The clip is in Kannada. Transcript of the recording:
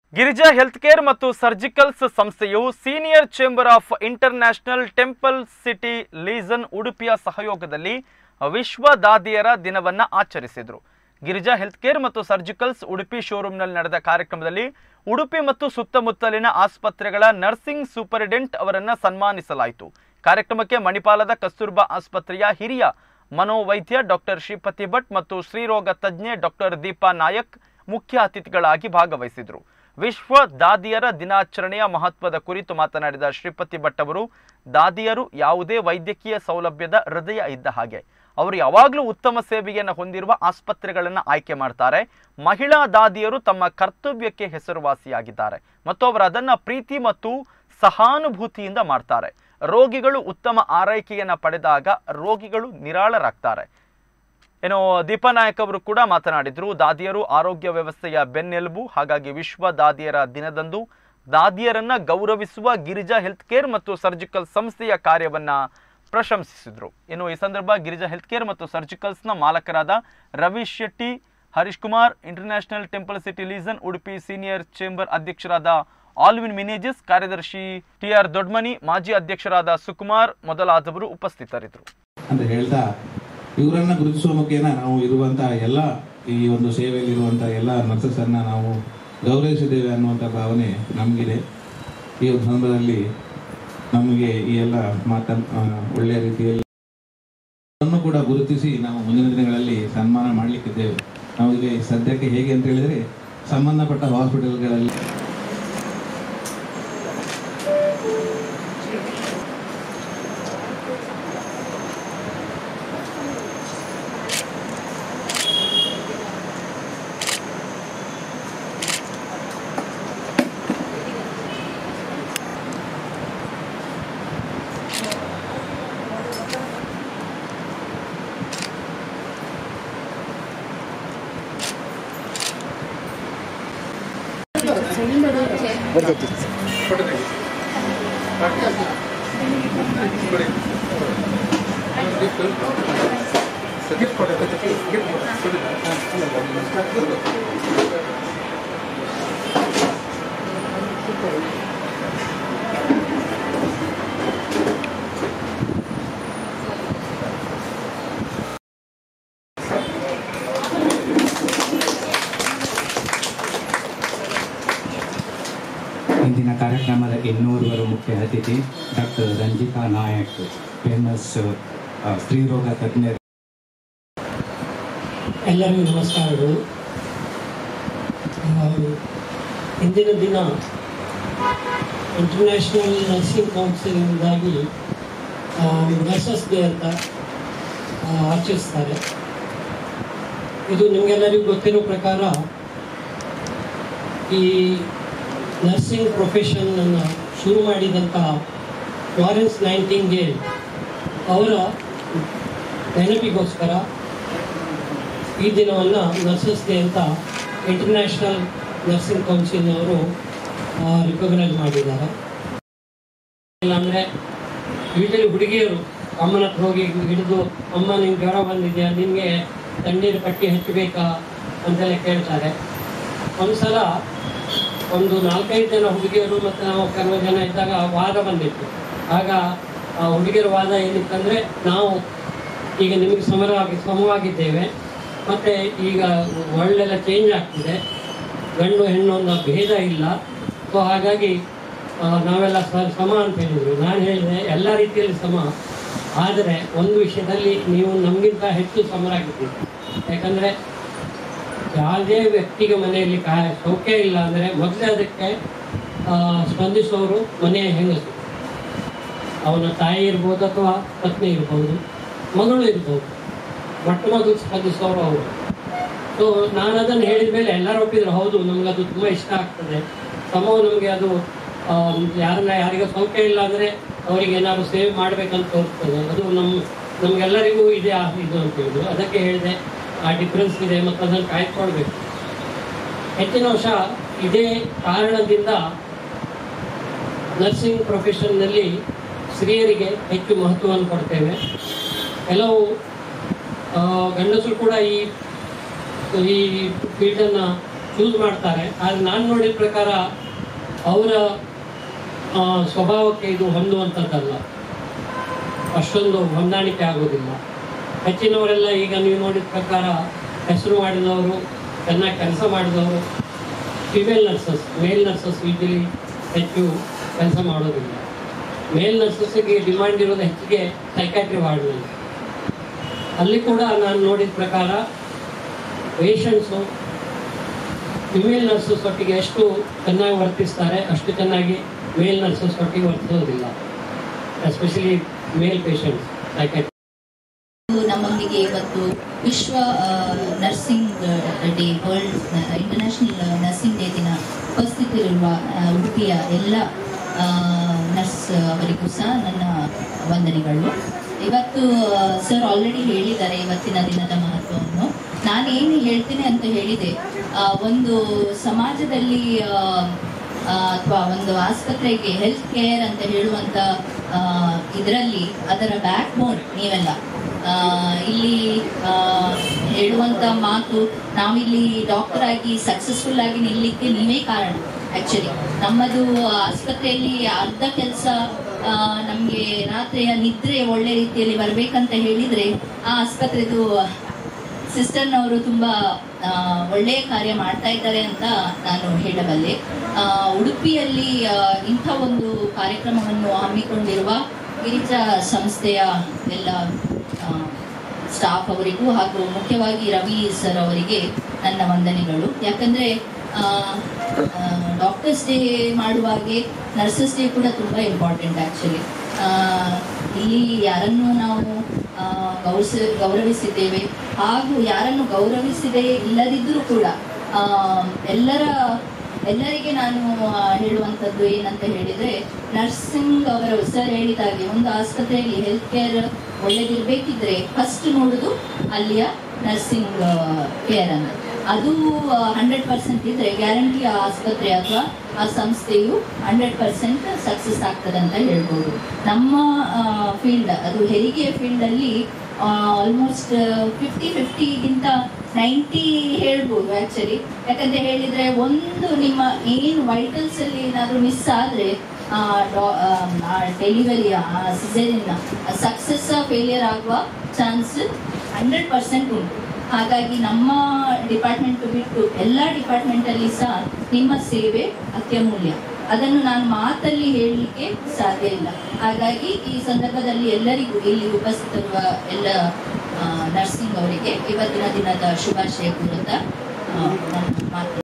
ಗಿರಿಜಾ ಹೆಲ್ತ್ ಕೇರ್ ಮತ್ತು ಸರ್ಜಿಕಲ್ಸ್ ಸಂಸ್ಥೆಯು senior chamber of international temple city legion ಉಡುಪಿಯ ಸಹಯೋಗದಲ್ಲಿ ವಿಶ್ವ ದಾದಿಯರ ದಿನವನ್ನು ಆಚರಿಸಿದರು ಗಿರಿಜಾ ಹೆಲ್ತ್ ಕೇರ್ ಮತ್ತು ಸರ್ಜಿಕಲ್ಸ್ ಉಡುಪಿ ಶೋರೂಮ್ನಲ್ಲಿ ನಡೆದ ಕಾರ್ಯಕ್ರಮದಲ್ಲಿ ಉಡುಪಿ ಮತ್ತು ಸುತ್ತಮುತ್ತಲಿನ ಆಸ್ಪತ್ರೆಗಳ ನರ್ಸಿಂಗ್ ಸೂಪರಿಂಟೆಂಡೆಂಟ್ ಅವರನ್ನು ಸನ್ಮಾನಿಸಲಾಯಿತು ಕಾರ್ಯಕ್ರಮಕ್ಕೆ ಮಣಿಪಾಲದ ಕಸ್ತೂರ್ಬಾ ಆಸ್ಪತ್ರೆಯ ಹಿರಿಯ ಮನೋವೈದ್ಯ ಡಾಕ್ಟರ್ ಶ್ರೀಪತಿ ಭಟ್ ಮತ್ತು ಸ್ತ್ರೀರೋಗ ತಜ್ಞೆ ಡಾಕ್ಟರ್ ದೀಪಾ ನಾಯಕ್ ಮುಖ್ಯ ಅತಿಥಿಗಳಾಗಿ ಭಾಗವಹಿಸಿದರು ವಿಶ್ವ ದಾದಿಯರ ದಿನಾಚರಣೆಯ ಮಹತ್ವದ ಕುರಿತು ಮಾತನಾಡಿದ ಶ್ರೀಪತಿ ಭಟ್ ಅವರು ದಾದಿಯರು ಯಾವುದೇ ವೈದ್ಯಕೀಯ ಸೌಲಭ್ಯದ ಹೃದಯ ಇದ್ದ ಹಾಗೆ ಅವರು ಯಾವಾಗಲೂ ಉತ್ತಮ ಸೇವೆಯನ್ನು ಹೊಂದಿರುವ ಆಸ್ಪತ್ರೆಗಳನ್ನು ಆಯ್ಕೆ ಮಾಡ್ತಾರೆ ಮಹಿಳಾ ದಾದಿಯರು ತಮ್ಮ ಕರ್ತವ್ಯಕ್ಕೆ ಹೆಸರುವಾಸಿಯಾಗಿದ್ದಾರೆ ಮತ್ತು ಅವರು ಅದನ್ನು ಪ್ರೀತಿ ಮತ್ತು ಸಹಾನುಭೂತಿಯಿಂದ ಮಾಡ್ತಾರೆ ರೋಗಿಗಳು ಉತ್ತಮ ಆರೈಕೆಯನ್ನು ಪಡೆದಾಗ ರೋಗಿಗಳು ನಿರಾಳರಾಗ್ತಾರೆ ಏನು ದೀಪಾ ನಾಯಕ್ ಅವರು ಕೂಡ ಮಾತನಾಡಿದರು ದಾದಿಯರು ಆರೋಗ್ಯ ವ್ಯವಸ್ಥೆಯ ಬೆನ್ನೆಲುಬು ಹಾಗಾಗಿ ವಿಶ್ವ ದಾದಿಯರ ದಿನದಂದು ದಾದಿಯರನ್ನ ಗೌರವಿಸುವ ಗಿರಿಜಾ ಹೆಲ್ತ್ ಕೇರ್ ಮತ್ತು ಸರ್ಜಿಕಲ್ ಸಂಸ್ಥೆಯ ಕಾರ್ಯವನ್ನ ಪ್ರಶಂಸಿಸಿದರು ಇನ್ನು ಈ ಸಂದರ್ಭ ಗಿರಿಜಾ ಹೆಲ್ತ್ ಕೇರ್ ಮತ್ತು ಸರ್ಜಿಕಲ್ಸ್ನ ಮಾಲಕರಾದ Ravish Shetty Harish Kumar international temple city legion Udupi senior chamber ಅಧ್ಯಕ್ಷರಾದ ಆಲ್ವಿನ್ ಮಿನೇಜಸ್ ಕಾರ್ಯದರ್ಶಿ ಟಿ ಆರ್ ದೊಡ್ಮನಿ ಮಾಜಿ ಅಧ್ಯಕ್ಷರಾದ ಸುಕುಮಾರ್ ಮೊದಲಾದವರು ಉಪಸ್ಥಿತರಿದ್ದರು ಅಂತ ಹೇಳ್ತಾ ಇವರನ್ನ ಗುರುತಿಸುವ ಮುಖೇನ ನಾವು ಇರುವಂತಹ ಎಲ್ಲ ಈ ಒಂದು ಸೇವೆಯಲ್ಲಿ ಇರುವಂತಹ ಎಲ್ಲ ನರ್ಸಸ್ ಅನ್ನ ನಾವು ಗೌರವಿಸಿದ್ದೇವೆ ಅನ್ನುವಂಥ ಭಾವನೆ ನಮಗಿದೆ ಈ ಒಂದು ಸಂದರ್ಭದಲ್ಲಿ ನಮಗೆ ಈ ಎಲ್ಲ ಮಾತ ಆ, ಒಳ್ಳೆಯ ರೀತಿಯಲ್ಲಿ ಅದನ್ನು ಕೂಡ ಗುರುತಿಸಿ ನಾವು ಮುಂದಿನ ದಿನಗಳಲ್ಲಿ ಸನ್ಮಾನ ಮಾಡಲಿಕ್ಕಿದ್ದೇವೆ ನಾವು ಈಗ ಈ ಸದ್ಯಕ್ಕೆ ಹೇಗೆ ಅಂತ ಹೇಳಿದ್ರೆ ಸಂಬಂಧಪಟ್ಟ ಹಾಸ್ಪಿಟಲ್ಗಳಲ್ಲಿ ಇಂದಿನ ಕಾರ್ಯಕ್ರಮದ ಇನ್ನೂರುವರು ಮುಖ್ಯ ಅತಿಥಿ ಡಾಕ್ಟರ್ ರಂಜಿತಾ ನಾಯಕ್ ಫೇಮಸ್ ಆ, ಸ್ತ್ರೀರೋಗ ತಜ್ಞರು ಎಲ್ಲರಿಗೂ ನಮಸ್ಕಾರಗಳು ಆ, ಇಂದಿನ ದಿನ ಇಂಟರ್ನ್ಯಾಷನಲ್ ನರ್ಸಿಂಗ್ ಕೌನ್ಸಿಲಿಂದಾಗಿ ನರ್ಸಸ್ ಡೇ ಅಂತ ಆ, ಆಚರಿಸ್ತಾರೆ ಇದು ನಿಮಗೆಲ್ಲರಿಗೂ ಗೊತ್ತಿರೋ ಪ್ರಕಾರ ಈ ನರ್ಸಿಂಗ್ ಪ್ರೊಫೆಷನನ್ನು ಶುರು ಮಾಡಿದಂತಹ ಫ್ಲಾರೆನ್ಸ್ ನೈಂಟಿಂಗೇಲ್ ಅವರ ನೆನಪಿಗೋಸ್ಕರ ಈ ದಿನವನ್ನು ನರ್ಸಸ್ ಡೇ ಅಂತ ಇಂಟರ್ನ್ಯಾಷನಲ್ ನರ್ಸಿಂಗ್ ಕೌನ್ಸಿಲ್ನವರು ರಿಕಗ್ನೈಸ್ ಮಾಡಿದ್ದಾರೆ ಇಲ್ಲಾಂದರೆ ಯೂಶಲಿ ಹುಡುಗಿಯರು ಅಮ್ಮನ ಹತ್ರ ಹೋಗಿ ಹಿಡಿದು ಅಮ್ಮ ನಿಂಗೆ ಜ್ವರ ಬಂದಿದೆಯಾ ನಿನಗೆ ತಣ್ಣೀರು ಪಟ್ಟಿ ಹಚ್ಚಬೇಕಾ ಅಂತೆಲ್ಲ ಕೇಳ್ತಾರೆ ಒಂದು ಸಲ ಒಂದು ನಾಲ್ಕೈದು ಜನ ಹುಡುಗಿಯರು ಮತ್ತು ನಾವು ಕೆಲವು ಜನ ಇದ್ದಾಗ ವಾದ ಬಂದಿತ್ತು ಆಗ ಆ ಹುಡುಗಿಯರ ವಾದ ಏನಿತ್ತಂದರೆ ನಾವು ಈಗ ನಿಮಗೆ ಸಮರವಾಗಿ ಸಮವಾಗಿದ್ದೇವೆ ಮತ್ತು ಈಗ ಒಳ್ಳೆಲ್ಲ ಚೇಂಜ್ ಆಗ್ತಿದೆ ಗಂಡು ಹೆಣ್ಣು ಅನ್ನೋ ಭೇದ ಇಲ್ಲ ಸೊ ಹಾಗಾಗಿ ಆ, ನಾವೆಲ್ಲ ಸ- ಸಮ ಅಂತ ಹೇಳಿದರು ನಾನು ಹೇಳಿದೆ ಎಲ್ಲ ರೀತಿಯಲ್ಲಿ ಸಮ ಆದರೆ ಒಂದು ವಿಷಯದಲ್ಲಿ ನೀವು ನಮಗಿಂತ ಹೆಚ್ಚು ಸಮರಾಗಿದ್ದೀರಿ ಯಾಕಂದರೆ ಯಾವುದೇ ವ್ಯಕ್ತಿಗೆ ಮನೆಯಲ್ಲಿ ಕಾ ಸೌಖ್ಯ ಇಲ್ಲ ಅಂದರೆ ಮೊದಲೇ ಅದಕ್ಕೆ ಆ, ಸ್ಪಂದಿಸೋರು ಮನೆಯ ಹೆಂಗಸು ಅವನ ತಾಯಿ ಇರ್ಬೋದು ಅಥವಾ ಪತ್ನಿ ಇರ್ಬೋದು ಮಗಳು ಇರ್ಬೋದು ಮೊಟ್ಟ ಮೊದಲು ಸ್ಪಂದಿಸೋರು ಅವರು ಸೊ ನಾನು ಅದನ್ನು ಹೇಳಿದ ಮೇಲೆ ಎಲ್ಲರೂ ಒಪ್ಪಿದ್ರು ಹೌದು ನಮ್ಗೆ ಅದು ತುಂಬ ಇಷ್ಟ ಆಗ್ತದೆ ಸಮವು ನಮಗೆ ಅದು ಆ, ಯಾರನ್ನ ಯಾರಿಗೂ ಸೌಖ್ಯ ಇಲ್ಲ ಅಂದರೆ ಅವರಿಗೆ ಏನಾದ್ರು ಸೇವ್ ಮಾಡಬೇಕಂತ ತೋರಿಸ್ತದೆ ಅದು ನಮ್ಮ ನಮಗೆಲ್ಲರಿಗೂ ಇದೆ ಆ ಇದು ಅಂತ ಹೇಳಿದ್ರು ಅದಕ್ಕೆ ಹೇಳಿದೆ ಆ ಡಿಫ್ರೆನ್ಸ್ ಇದೆ ಮತ್ತು ಅದನ್ನು ಕಾಯ್ಕೊಳ್ಬೇಕು ಹೆಚ್ಚಿನ ವರ್ಷ ಇದೇ ಕಾರಣದಿಂದ ನರ್ಸಿಂಗ್ ಪ್ರೊಫೆಷನ್ನಲ್ಲಿ ಸ್ತ್ರೀಯರಿಗೆ ಹೆಚ್ಚು ಮಹತ್ವವನ್ನು ಕೊಡ್ತೇವೆ ಕೆಲವು ಆ, ಗಂಡಸರು ಕೂಡ ಈ ಈ ಫೀಲ್ಡನ್ನು ಯೂಸ್ ಮಾಡ್ತಾರೆ ಆದರೆ ನಾನು ನೋಡಿದ ಪ್ರಕಾರ ಅವರ ಆ, ಸ್ವಭಾವಕ್ಕೆ ಇದು ಹೊಂದುವಂಥದ್ದಲ್ಲ ಅಷ್ಟೊಂದು ಹೊಂದಾಣಿಕೆ ಆಗೋದಿಲ್ಲ ಹೆಚ್ಚಿನವರೆಲ್ಲ ಈಗ ನೀವು ನೋಡಿದ ಪ್ರಕಾರ ಹೆಸರು ಮಾಡಿದವರು ಚೆನ್ನಾಗಿ ಕೆಲಸ ಮಾಡಿದವರು female nurses male nurses usually ಹೆಚ್ಚು ಕೆಲಸ ಮಾಡೋದಿಲ್ಲ ಮೇಲ್ ನರ್ಸಸ್ಗೆ ಡಿಮಾಂಡ್ ಇರೋದು ಹೆಚ್ಚಿಗೆ ಸೈಕಾಟ್ರಿ ವಾರ್ಡ್ನಲ್ಲಿ ಅಲ್ಲಿ ಕೂಡ ನಾನು ನೋಡಿದ ಪ್ರಕಾರ ಪೇಷಂಟ್ಸು ಫಿಮೇಲ್ ನರ್ಸಸ್ ಒಟ್ಟಿಗೆ ಎಷ್ಟು ಚೆನ್ನಾಗಿ ವರ್ತಿಸ್ತಾರೆ ಅಷ್ಟು ಚೆನ್ನಾಗಿ ಮೇಲ್ ನರ್ಸಸ್ ಒಟ್ಟಿಗೆ ವರ್ತಿಸೋದಿಲ್ಲ ಎಸ್ಪೆಷಲಿ ಮೇಲ್ ಪೇಷಂಟ್ಸ್ ಸೈಕಾಟ್ರಿ ನಮ್ಮೊಂದಿಗೆ ಇವತ್ತು ವಿಶ್ವ nursing day world international nursing day ದಿನ ಉಪಸ್ಥಿತರಿರುವ ಆ, ಉಡುಪಿಯ ಎಲ್ಲ ಆ, ನರ್ಸ್ ಅವರಿಗೂ ಸಹ ನನ್ನ ವಂದನೆಗಳು ಇವತ್ತು ಸರ್ ಆಲ್ರೆಡಿ ಹೇಳಿದ್ದಾರೆ ಇವತ್ತಿನ ದಿನದ ಮಹತ್ವವನ್ನು ನಾನೇನು ಹೇಳ್ತೇನೆ ಅಂತ ಹೇಳಿದೆ ಆ, ಒಂದು ಸಮಾಜದಲ್ಲಿ ಅಥವಾ ಒಂದು ಆಸ್ಪತ್ರೆಗೆ ಹೆಲ್ತ್ ಕೇರ್ ಅಂತ ಹೇಳುವಂಥ ಇದರಲ್ಲಿ ಅದರ ಬ್ಯಾಕ್ ಬೋನ್ ನೀವೆಲ್ಲ ಆ, ಇಲ್ಲಿ ಆ, ಹೇಳುವಂತ ಮಾತು ನಾವಿಲ್ಲಿ ಡಾಕ್ಟರ್ ಆಗಿ ಸಕ್ಸಸ್ಫುಲ್ ಆಗಿ ನಿಲ್ಲಲಿಕ್ಕೆ ನೀವೇ ಕಾರಣ ಆಕ್ಚುಲಿ ನಮ್ಮದು ಆಸ್ಪತ್ರೆಯಲ್ಲಿ ಅರ್ಧ ಕೆಲಸ ನಮಗೆ ರಾತ್ರಿಯ ನಿದ್ರೆ ಒಳ್ಳೆ ರೀತಿಯಲ್ಲಿ ಬರ್ಬೇಕಂತ ಹೇಳಿದ್ರೆ ಆ ಆಸ್ಪತ್ರೆದು ಸಿಸ್ಟರ್ನವರು ತುಂಬಾ ಆ, ಒಳ್ಳೆಯ ಕಾರ್ಯ ಮಾಡ್ತಾ ಇದ್ದಾರೆ ಅಂತ ನಾನು ಹೇಳಬಲ್ಲೆ ಆ, ಉಡುಪಿಯಲ್ಲಿ ಆ, ಇಂಥ ಒಂದು ಕಾರ್ಯಕ್ರಮವನ್ನು ಹಮ್ಮಿಕೊಂಡಿರುವ ಗಿರಿಜಾ ಸಂಸ್ಥೆಯ ಎಲ್ಲ ಸ್ಟಾಫ್ ಅವರಿಗೂ ಹಾಗೂ ಮುಖ್ಯವಾಗಿ ರವಿ ಸರ್ ಅವರಿಗೆ ನನ್ನ ವಂದನೆಗಳು ಯಾಕಂದ್ರೆ ಡಾಕ್ಟರ್ಸ್ ಡೇ ಮಾಡುವಾಗೆ ನರ್ಸಸ್ ಡೇ ಕೂಡ ತುಂಬ ಇಂಪಾರ್ಟೆಂಟ್ ಆ್ಯಕ್ಚುಲಿ ಇಲ್ಲಿ ಯಾರನ್ನು ನಾವು ಆ, ಗೌರವಿಸ ಗೌರವಿಸಿದ್ದೇವೆ ಹಾಗೂ ಯಾರನ್ನು ಗೌರವಿಸಿದೆ ಇಲ್ಲದಿದ್ದರೂ ಕೂಡ ಆ, ಎಲ್ಲರ ಎಲ್ಲರಿಗೆ ನಾನು ಆ, ಹೇಳುವಂಥದ್ದು ಏನಂತ ಹೇಳಿದರೆ ನರ್ಸಿಂಗ್ ಅವರ ಸರ್ ಹೇಳಿದಾಗೆ ಒಂದು ಆಸ್ಪತ್ರೆಯಲ್ಲಿ ಹೆಲ್ತ್ ಕೇರ್ ಒಳ್ಳೇದಿರಬೇಕಿದ್ರೆ ಫಸ್ಟ್ ನೋಡೋದು ಅಲ್ಲಿಯ ನರ್ಸಿಂಗ್ ಕೇರ್ ಅನ್ನು ಅದು ಹಂಡ್ರೆಡ್ ಪರ್ಸೆಂಟ್ ಇದ್ರೆ ಗ್ಯಾರಂಟಿ ಆ ಆಸ್ಪತ್ರೆ ಅಥವಾ ಆ ಸಂಸ್ಥೆಯು ಹಂಡ್ರೆಡ್ ಪರ್ಸೆಂಟ್ ಸಕ್ಸಸ್ ಆಗ್ತದೆ ಅಂತ ಹೇಳ್ಬೋದು ನಮ್ಮ ಫೀಲ್ಡ್ ಅದು ಹೆರಿಗೆಯ ಫೀಲ್ಡಲ್ಲಿ ಆಲ್ಮೋಸ್ಟ್ ಫಿಫ್ಟಿ ಫಿಫ್ಟಿಗಿಂತ ನೈಂಟಿ ಹೇಳ್ಬೋದು ಆ್ಯಕ್ಚುಲಿ ಯಾಕಂತ ಹೇಳಿದರೆ ಒಂದು ನಿಮ್ಮ ಏನು ವೈಟಲ್ಸ್ ಅಲ್ಲಿ ಏನಾದರೂ ಮಿಸ್ ಆದರೆ ಡೆಲಿವರಿಯ ಸಿಸೇರಿನ ಸಕ್ಸಸ್ ಫೇಲಿಯರ್ ಆಗುವ ಚಾನ್ಸ್ ಹಂಡ್ರೆಡ್ ಪರ್ಸೆಂಟ್ ಉಂಟು ಹಾಗಾಗಿ ನಮ್ಮ ಡಿಪಾರ್ಟ್ಮೆಂಟ್ ಬಿಟ್ಟು ಎಲ್ಲ ಡಿಪಾರ್ಟ್ಮೆಂಟಲ್ಲಿ ಸಹ ನಿಮ್ಮ ಸೇವೆ ಅತ್ಯಮೂಲ್ಯ ಅದನ್ನು ನಾನು ಮಾತಲ್ಲಿ ಹೇಳಲಿಕ್ಕೆ ಸಾಧ್ಯ ಇಲ್ಲ ಹಾಗಾಗಿ ಈ ಸಂದರ್ಭದಲ್ಲಿ ಎಲ್ಲರಿಗೂ ಇಲ್ಲಿ ಉಪಸ್ಥಿತರುವ ಎಲ್ಲ ನರ್ಸಿಂಗ್ ಅವರಿಗೆ ಇವತ್ತಿನ ದಿನದ ಶುಭಾಶಯ ಕೋರುತ್ತಾ ಆ, ನನ್ನ ಮಾತು